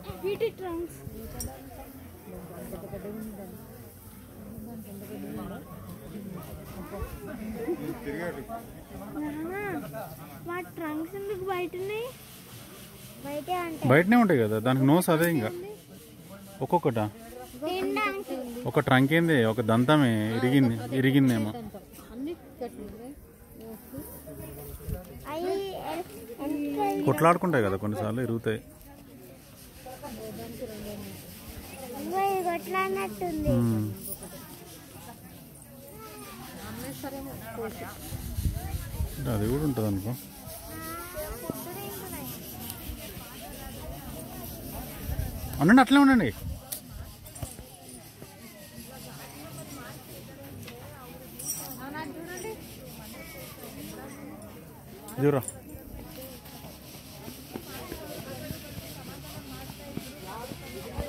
వీటి ట్రంక్స్ మా ట్రంక్స్ ఎందుకు బయట ఉన్నాయి బయటే అంటే బయటనే ఉంటాయి కదా దానికి నోస్ అదే ఇంకా ఒక్కొక్కట తినడానికి ఒక ట్రంక్ ఏంది ఒక దంతమే ఇరిగింది ఇరిగిందేమో అన్ని కట్టింది అవి ఎంత కొట్లాడుకుంటాయి కదా కొన్నిసార్లు ఇరుగుతాయి ఇదిగో ఇది కొట్లాడినట్టుంది ఉమ్. అమ్మేస్తారేమో కోసి అది కూడా ఉంటుంది అనుకో ఉండండి అట్లే ఉండండి చూడండి ఇదిరా